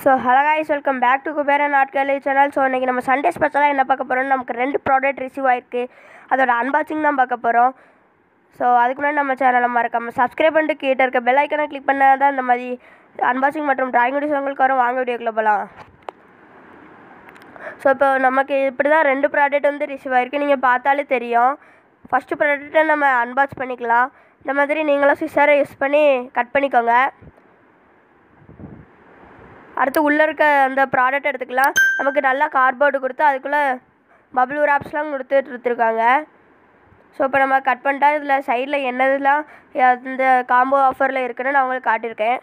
So hello guys welcome back to Kubera நாட்களி channel so இன்றைக்கி நம்ம சண்டே ஸ்பெஷலாக என்ன பார்க்க போகிறோம்னு நமக்கு ரெண்டு ப்ராடக்ட் ரிசீவ் ஆயிருக்கு அதோட அன்பாக்சிங் தான் பார்க்க போகிறோம் ஸோ அதுக்கு முன்னாடி நம்ம சேனலை மறக்காம சப்ஸ்கிரைப் பண்ணிட்டு கேட்டு இருக்க பெல் ஐக்கனை கிளிக் பண்ணால் தான் இந்த மாதிரி அன்பாக்சிங் மற்றும் டிராயிங் வீடியோஸ் உங்களுக்கு வரும் வாங்க வீடியோக்குள்ள போகலாம் ஸோ இப்போ நமக்கு இப்படி தான் ரெண்டு ப்ராடக்ட் வந்து ரிசீவ் ஆயிருக்கு நீங்கள் பார்த்தாலே தெரியும் ஃபஸ்ட்டு ப்ராடக்ட்டை நம்ம அன்பாக்ஸ் பண்ணிக்கலாம் இந்த மாதிரி நீங்களும் சிஸ்டரை யூஸ் பண்ணி கட் பண்ணிக்கோங்க அடுத்து உள்ளே இருக்க அந்த ப்ராடக்ட் எடுத்துக்கலாம் நமக்கு நல்லா கார்போர்டு கொடுத்து அதுக்குள்ளே பபுள் ராப்ஸ்லாம் கொடுத்துட்டு இருக்காங்க ஸோ இப்போ நம்ம கட் பண்ணிட்டா இதில் சைடில் என்னதெல்லாம் இந்த காம்போ ஆஃபரில் இருக்குன்னு நான் உங்களுக்கு காட்டியிருக்கேன்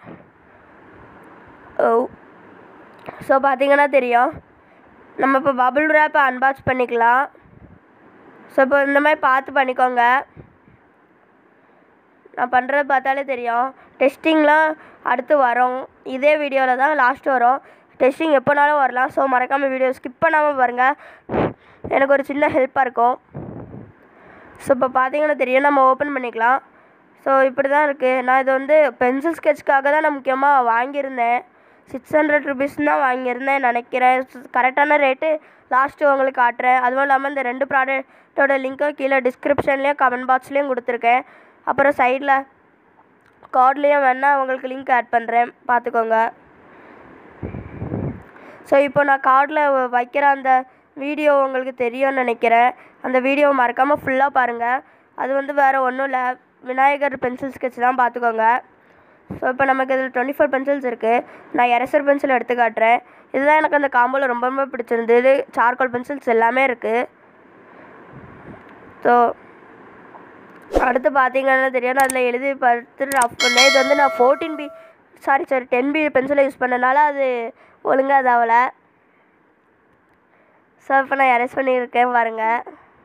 ஓ ஸோ பார்த்தீங்கன்னா தெரியும் நம்ம இப்போ பபுள் ரேப்பை அன்பாக்ஸ் பண்ணிக்கலாம் ஸோ இப்போ இந்த மாதிரி பார்த்து பண்ணிக்கோங்க நான் பண்ணுறது பார்த்தாலே தெரியும் டெஸ்டிங்லாம் அடுத்து வரும் இதே வீடியோவில் தான் லாஸ்ட் வரும் டெஸ்டிங் எப்போனாலும் வரலாம் ஸோ மறக்காமல் வீடியோ ஸ்கிப் பண்ணாமல் பாருங்கள் எனக்கு ஒரு சின்ன ஹெல்ப்பாக இருக்கும் ஸோ இப்போ பார்த்தீங்கன்னா தெரியும் நம்ம ஓப்பன் பண்ணிக்கலாம் ஸோ இப்படி தான் இருக்குது நான் இது வந்து பென்சில் ஸ்கெட்ச்க்காக தான் நான் முக்கியமாக வாங்கியிருந்தேன் சிக்ஸ் ஹண்ட்ரட் ருபீஸ் தான் வாங்கியிருந்தேன் நினைக்கிறேன் கரெக்டான ரேட்டு லாஸ்ட்டு உங்களுக்கு காட்டுறேன் அதுவும் இல்லாமல் இந்த ரெண்டு ப்ராடக்ட்டோட லிங்க்கும் கீழே டிஸ்கிரிப்ஷன்லேயும் கமெண்ட் பாக்ஸ்லேயும் கொடுத்துருக்கேன் அப்புறம் சைடில் கார்ட்லேயும் வேணால் உங்களுக்கு லிங்க் ஆட் பண்ணுறேன் பார்த்துக்கோங்க ஸோ இப்போ நான் கார்டில் வைக்கிற அந்த வீடியோ உங்களுக்கு தெரியும்னு நினைக்கிறேன் அந்த வீடியோ மறக்காமல் ஃபுல்லாக பாருங்கள் அது வந்து வேறு ஒன்றும் இல்லை விநாயகர் பென்சில் ஸ்கெட்ச் தான் பார்த்துக்கோங்க ஸோ இப்போ நமக்கு இதில் டுவெண்ட்டி ஃபோர் பென்சில்ஸ் இருக்குது நான் எரசர் பென்சில் எடுத்து காட்டுறேன் இதுதான் எனக்கு அந்த காம்போவில் ரொம்ப ரொம்ப பிடிச்சிருந்தது சார்கோல் பென்சில்ஸ் எல்லாமே இருக்குது ஸோ அடுத்து பார்த்தீங்கன்னா தெரியும் நான் அதில் எழுதி பார்த்து ரஃப் பண்ணேன் இது வந்து நான் fourteen B sorry sorry ten B பென்சிலை யூஸ் பண்ணனால அது ஒழுங்காக இதாகலை ஸோ இப்போ நான் எரேஸ் பண்ணியிருக்கேன் பாருங்கள்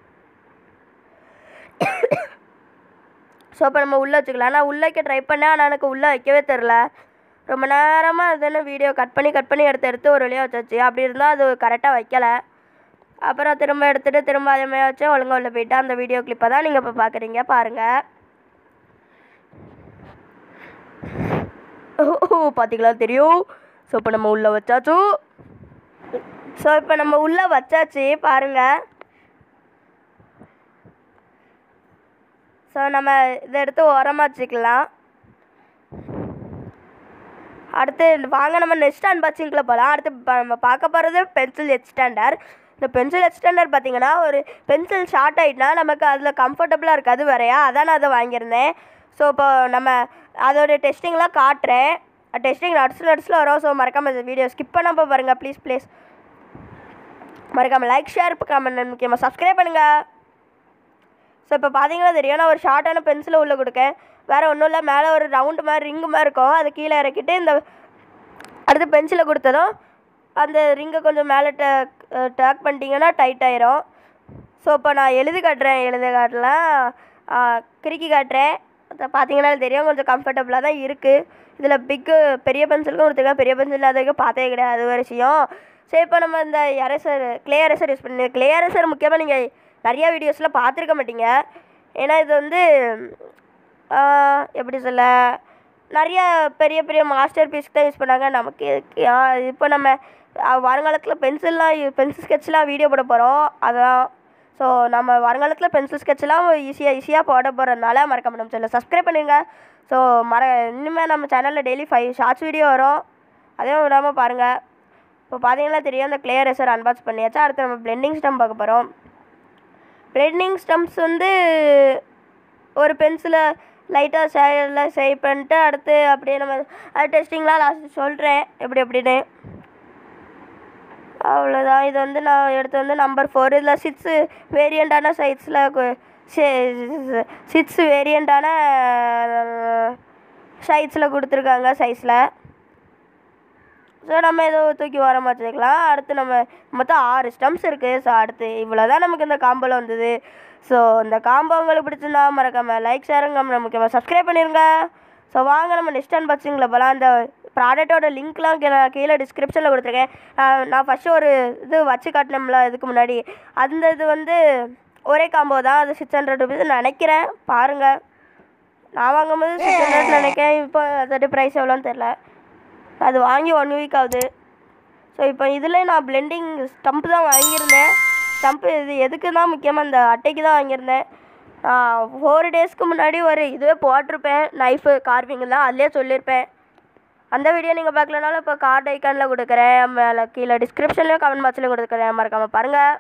ஸோ இப்போ நம்ம உள்ளே வச்சுக்கலாம் நான் உள்ளே வைக்க ட்ரை பண்ணேன் ஆனால் எனக்கு உள்ளே வைக்கவே தெரில ரொம்ப நேரமாக அது என்ன வீடியோ கட் பண்ணி கட் பண்ணி எடுத்து எடுத்து ஒரு வழியாக வச்சாச்சு அப்படி இருந்தால் அது கரெக்டாக வைக்கலை அப்புறம் திரும்ப எடுத்துகிட்டு திரும்ப அதே மாதிரி வச்சு ஒழுங்கா உள்ள போயிட்டு அந்த வீடியோ கிளிப்பை தான் நீங்கள் இப்போ பார்க்குறீங்க பாருங்கள் ஓ பார்த்தீங்களா தெரியும் ஸோ இப்போ நம்ம உள்ளே வச்சாச்சு ஸோ இப்போ நம்ம உள்ளே வச்சாச்சு பாருங்கள் ஸோ நம்ம இதை எடுத்து உரமாக வச்சுக்கலாம் அடுத்து வாங்க நம்ம நெக்ஸ்ட் அன்பாக்சிங்கில் போகலாம் அடுத்து ப- நம்ம பார்க்க போகிறது பென்சில் எக்ஸ்டாண்டர் இந்த பென்சில் எக்ஸ்டாண்டர் பார்த்தீங்கன்னா ஒரு பென்சில் ஷார்ட் ஆகிட்டுனா நமக்கு அதில் கம்ஃபர்டபுளாக இருக்காது வேறையா அதான் நான் அதை வாங்கியிருந்தேன் ஸோ இப்போ நம்ம அதோட டெஸ்டிங்லாம் காட்டுறேன் டெஸ்டிங் நட்ஸ் நட்ஸில் வரும் ஸோ மறக்காமல் இந்த வீடியோ ஸ்கிப் பண்ணாமல் பாருங்கள் ப்ளீஸ் ப்ளீஸ் மறக்காமல் லைக் ஷேர் கமெண்ட் முக்கியமாக சப்ஸ்கிரைப் பண்ணுங்கள் ஸோ இப்போ பார்த்தீங்கன்னா தெரியும் நான் ஒரு ஷார்ட்டான பென்சிலை உள்ளே கொடுக்கேன் வேறு ஒன்றும் இல்லை மேலே ஒரு ரவுண்டு மாதிரி ரிங்கு மாதிரி இருக்கும் அதை கீழே இறக்கிட்டு இந்த அடுத்து பென்சிலை கொடுத்ததும் அந்த ரிங்கை கொஞ்சம் மேலே டேக் டேக் பண்ணிட்டீங்கன்னா டைட் ஆயிரும் ஸோ இப்போ நான் எழுதி காட்டுறேன் எழுதி காட்டலாம் கிறுக்கி காட்டுறேன் அதை பார்த்தீங்கன்னா தெரியும் கொஞ்சம் கம்ஃபர்டபுளாக தான் இருக்குது இதில் பிக்கு பெரிய பென்சிலுக்கும் கொடுத்துருக்கேன் பெரிய பென்சில் அது வரைக்கும் பார்த்தே கிடையாது அது ஒரு விஷயம் சரி இப்போ நம்ம இந்த எரேசர் க்ளே எரேசர் யூஸ் பண்ணி க்ளே எரேசர் முக்கியமாக நீங்கள் நிறையா வீடியோஸில் பார்த்துருக்க மாட்டீங்க ஏன்னா இது வந்து ஆஹ், எப்படி சொல்ல நிறைய பெரிய பெரிய மாஸ்டர் பீஸ்க்கு தான் யூஸ் பண்ணாங்க நமக்கு எதுக்கு? ஆஹ், இப்போ நம்ம ஆஹ், வருங்காலத்தில் பென்சில்லாம் பென்சில் ஸ்கெட்ச்லாம் வீடியோ போட போகிறோம் அதான் ஸோ நம்ம வருங்காலத்தில் பென்சில் ஸ்கெட்ச்லாம் ஈஸியாக ஈஸியாக போட போகிறதுனால மறக்காம நம்ம சேனலை சப்ஸ்கிரைப் பண்ணுங்க ஸோ மற இனிமேல் நம்ம சேனலில் டெய்லி ஃபைவ் ஷார்ட்ஸ் வீடியோ வரும் அதையும் விடாமல் பாருங்கள் இப்போ பார்த்தீங்கன்னா தெரியும் அந்த கிளியர் ரெசர் அன்பாக்ஸ் பண்ணியாச்சா அடுத்து நம்ம பிளெண்டிங் ஸ்டம் பார்க்க போகிறோம் பிளெண்டிங் ஸ்டம்ப்ஸ் வந்து ஒரு பென்சிலை லைட்டாக சைடில் சேவ் பண்ணிட்டு அடுத்து அப்படியே நம்ம அது டெஸ்டிங்லாம் லாஸ்ட் சொல்கிறேன் எப்படி எப்படின்னு அவ்வளோதான் இது வந்து நான் எடுத்து வந்து நம்பர் ஃபோர் இதில் சிக்ஸு வேரியண்ட்டான சைஸில் சிக்ஸ் வேரியண்ட்டான சைஸில் கொடுத்துருக்காங்க சைஸில் ஸோ நம்ம ஏதோ தூக்கி ஓரமாக வச்சுக்கலாம் அடுத்து நம்ம மொத்தம் ஆறு ஸ்டம்ப்ஸ் இருக்குது ஸோ அடுத்து இவ்வளோ தான் நமக்கு இந்த காம்போவில் வந்தது ஸோ இந்த காம்போ உங்களுக்கு பிடிச்சிருந்தா மறக்காமல் லைக் ஷேருங்க முக்கியமாக சப்ஸ்கிரைப் பண்ணிடுங்க ஸோ வாங்க நம்ம நெக்ஸ்ட் அன்பாக்சிங்கில் போகலாம் இந்த ப்ராடக்ட்டோட லிங்க்லாம் நான் கீழே டிஸ்கிரிப்ஷனில் கொடுத்துருக்கேன் நான் நான் ஃபஸ்ட்டு ஒரு இது வச்சு காட்டினோம்ல இதுக்கு முன்னாடி அந்த இது வந்து ஒரே காம்போ தான் அது சிக்ஸ் ஹண்ட்ரட் ருபீஸ் நினைக்கிறேன் பாருங்கள் நான் வாங்கும்போது சிக்ஸ் ஹண்ட்ரட் நினைக்கிறேன் இப்போ அதோட ப்ரைஸ் எவ்வளோன்னு தெரில அது வாங்கி ஒன் வீக் ஆகுது ஸோ இப்போ இதில் நான் பிளெண்டிங் ஸ்டம்ப் தான் வாங்கியிருந்தேன் ஸ்டம்ப்பு இது எதுக்கு தான் முக்கியமாக இந்த அட்டைக்கு தான் வாங்கியிருந்தேன் நான் ஃபோர் டேஸ்க்கு முன்னாடி ஒரு இதுவே போட்டிருப்பேன் நைஃபு கார்விங்கெல்லாம் அதிலே சொல்லியிருப்பேன் அந்த வீடியோ நீங்கள் பார்க்கலனாலும் இப்போ கார்டு ஐக்கானில் கொடுக்குறேன் மேலே கீழே டிஸ்கிரிப்ஷன்லேயும் கமெண்ட் பாக்ஸ்லேயும் கொடுக்குறேன் மறக்காமல் பாருங்கள்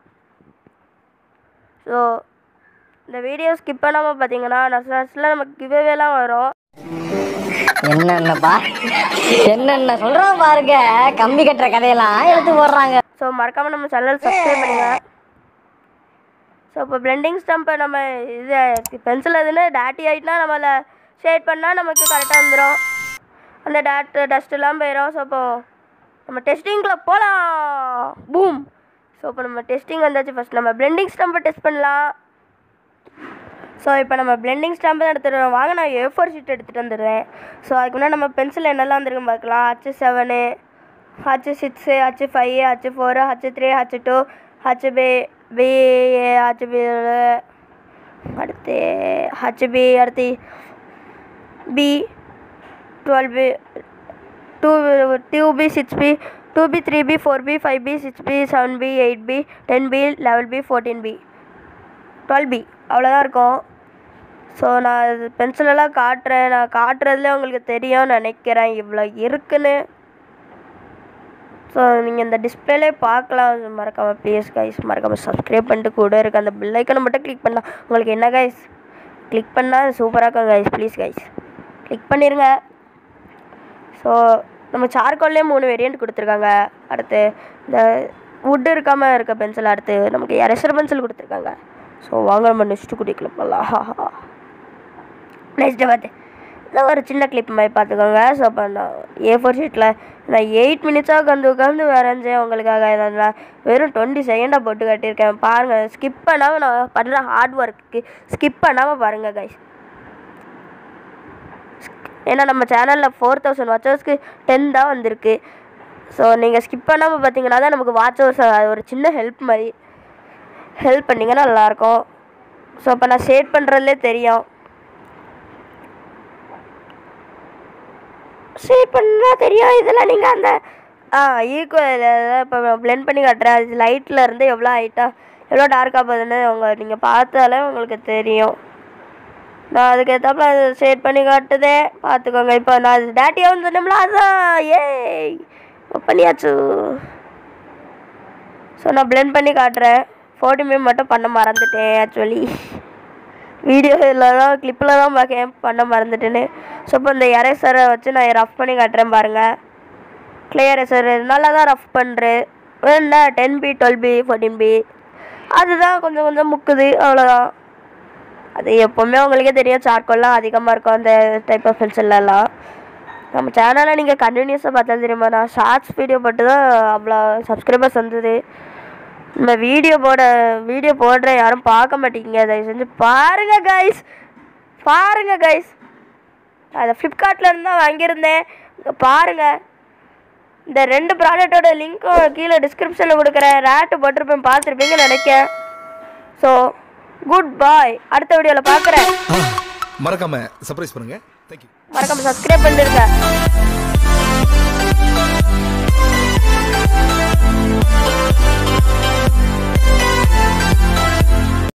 ஸோ இந்த வீடியோ ஸ்கிப் பண்ணாமல் பார்த்தீங்கன்னா நர்ஸில் நமக்கு கிவேவேலாம் வரும் என்னென்ன பா என்னென்ன சொல்றான் பாருங்க கம்பி கட்டுற கதையெல்லாம் எடுத்து போடுறாங்க ஸோ மறக்காமல் நம்ம சேனல் சப்ஸ்கிரைப் பண்ணுங்கள் ஸோ இப்போ பிளெண்டிங் ஸ்டம்பை நம்ம இது பென்சில் எதுன்னு டேட்டி ஆகிட்டுனா நம்மளை ஷேட் பண்ணால் நமக்கு கரெக்டாக வந்துடும் அந்த டேட் டஸ்ட்டெல்லாம் போயிடும் ஸோ இப்போ நம்ம டெஸ்டிங்கில் போகலாம் பூம் ஸோ இப்போ நம்ம டெஸ்டிங் வந்தாச்சு ஃபஸ்ட் நம்ம பிளெண்டிங் ஸ்டம்பை டெஸ்ட் பண்ணலாம் ஸோ இப்போ நம்ம பிளெண்டிங் ஸ்டாம்பு தான் எடுத்துகிட்டு வாங்க நான் ஏ ஃபோர் ஷீட் எடுத்துகிட்டு வந்துடுறேன் ஸோ அதுக்கு முன்னாடி நம்ம பென்சில் என்னெல்லாம் வந்திருக்குன்னு பார்க்கலாம் H seven H six H five H four H three H two H B B H B அடுத்து ஹச் பி அடுத்து B twelve B two two B six B two B three B four B five B six B seven B eight B ten B eleven B fourteen B twelve B அவ்வளோதான் இருக்கும் so நான் இது பென்சிலெல்லாம் காட்டுறேன் நான் காட்டுறதுல உங்களுக்கு தெரியும்னு நினைக்கிறேன் இவ்வளோ இருக்குன்னு ஸோ நீங்கள் இந்த டிஸ்பிளேலே பார்க்கலாம் மறக்காமல் ப்ளீஸ் கைஸ் மறக்காமல் சப்ஸ்கிரைப் பண்ணிட்டு கூட இருக்க அந்த பில் ஐக்கனை மட்டும் கிளிக் பண்ணால் உங்களுக்கு என்ன கைஸ் கிளிக் பண்ணால் சூப்பராக இருக்கும் கைஸ் ப்ளீஸ் கைஸ் கிளிக் பண்ணிடுங்க ஸோ நம்ம சார்கோல்லே மூணு வேரியண்ட் கொடுத்துருக்காங்க அடுத்து இந்த வுட் இருக்காமல் இருக்க பென்சில் அடுத்து நமக்கு எரசர் பென்சில் கொடுத்துருக்காங்க ஸோ வாங்க நம்ம நெக்ஸ்ட்டு குடிக்கல போகலாம் ஹாஹா நெக்ஸ்ட்டு பார்த்து இந்த ஒரு சின்ன கிளிப் மாதிரி பார்த்துக்கோங்க ஸோ இப்போ நான் ஏ ஃபோர் ஷீட்டில் நான் எயிட் மினிட்ஸாக உட்காந்து உட்காந்து வரைஞ்சேன் உங்களுக்காக இதை நான் வெறும் டுவெண்ட்டி செகண்டாக போட்டு கட்டியிருக்கேன் பாருங்கள் ஸ்கிப் பண்ணாமல் நான் பண்ணுற ஹார்ட் ஒர்க்கு ஸ்கிப் பண்ணாமல் பாருங்கள் கைஸ் ஏன்னா நம்ம சேனலில் ஃபோர் தௌசண்ட் வாட்சர்ஸ்க்கு டென் தான் வந்திருக்கு ஸோ நீங்கள் ஸ்கிப் பண்ணாமல் பார்த்தீங்கன்னா தான் நமக்கு வாட்சர்ஸ் ஒரு சின்ன ஹெல்ப் மாதிரி ஹெல்ப் பண்ணிங்கன்னா நல்லாயிருக்கும் ஸோ இப்போ நான் ஷேட் பண்ணுறதுலே தெரியும் ஷேட் பண்ணால் தெரியும் இதெல்லாம் நீங்கள் அந்த ஆ ஈக்குவல் இப்போ ப்ளெண்ட் பண்ணி காட்டுறேன் அது லைட்டில் இருந்து எவ்வளோ ஹைட்டாக எவ்வளோ டார்க்காக போகுதுன்னு உங்க நீங்கள் பார்த்தாலே உங்களுக்கு தெரியும் நான் அதுக்கு ஏற்றாப்புல அது ஷேட் பண்ணி காட்டுதே பார்த்துக்கோங்க இப்போ நான் டேட்டியாகவும் சொன்னோம்ல அதுதான் ஏய் பண்ணியாச்சு ஸோ நான் ப்ளெண்ட் பண்ணி காட்டுறேன் ஃபோர்ட்டி மினிட் மட்டும் பண்ண மறந்துட்டேன் ஆக்சுவலி வீடியோவில் தான் கிளிப்பில் தான் பார்க்கேன் பண்ண மறந்துட்டேன்னு ஸோ இப்போ இந்த எரேசரை வச்சு நான் ரஃப் பண்ணி காட்டுறேன் பாருங்கள் கிளியர் எரேசர் நல்லா தான் ரஃப் பண்ணுறேன் என்ன ten B twelve B fourteen B அதுதான் கொஞ்சம் கொஞ்சம் முக்குது அவ்வளோதான் அது எப்போவுமே உங்களுக்கே தெரியும் சார்கோல்லாம் அதிகமாக இருக்கும் அந்த டைப் ஆஃப் பென்சில்லாம் நம்ம சேனலை நீங்கள் கண்டினியூஸாக பார்த்தா தெரியுமா நான் ஷார்ட்ஸ் வீடியோ போட்டு தான் அவ்வளோ சப்ஸ்கிரைபர்ஸ் வந்தது இந்த வீடியோ போட வீடியோ போடுறேன் யாரும் பார்க்க மாட்டீங்க தயவு செஞ்சு பாருங்க கைஸ் பாருங்க கைஸ் அதை ஃப்ளிப்கார்ட்டில் இருந்து தான் வாங்கியிருந்தேன் இங்க பாருங்க இந்த ரெண்டு ப்ராடக்ட்டோட லிங்க்கும் கீழே டிஸ்கிரிப்ஷனில் கொடுக்குறேன் ரேட்டு போட்டிருப்பேன் பார்த்துருப்பீங்கன்னு நினைக்கிறேன் ஸோ குட் பாய் அடுத்த வீடியோவில் பார்க்குறேன் மறக்காம சர்ப்ரைஸ் பண்ணுங்க தேங்க்யூ மறக்காம சப்ஸ்கிரைப் பண்ணிருங்க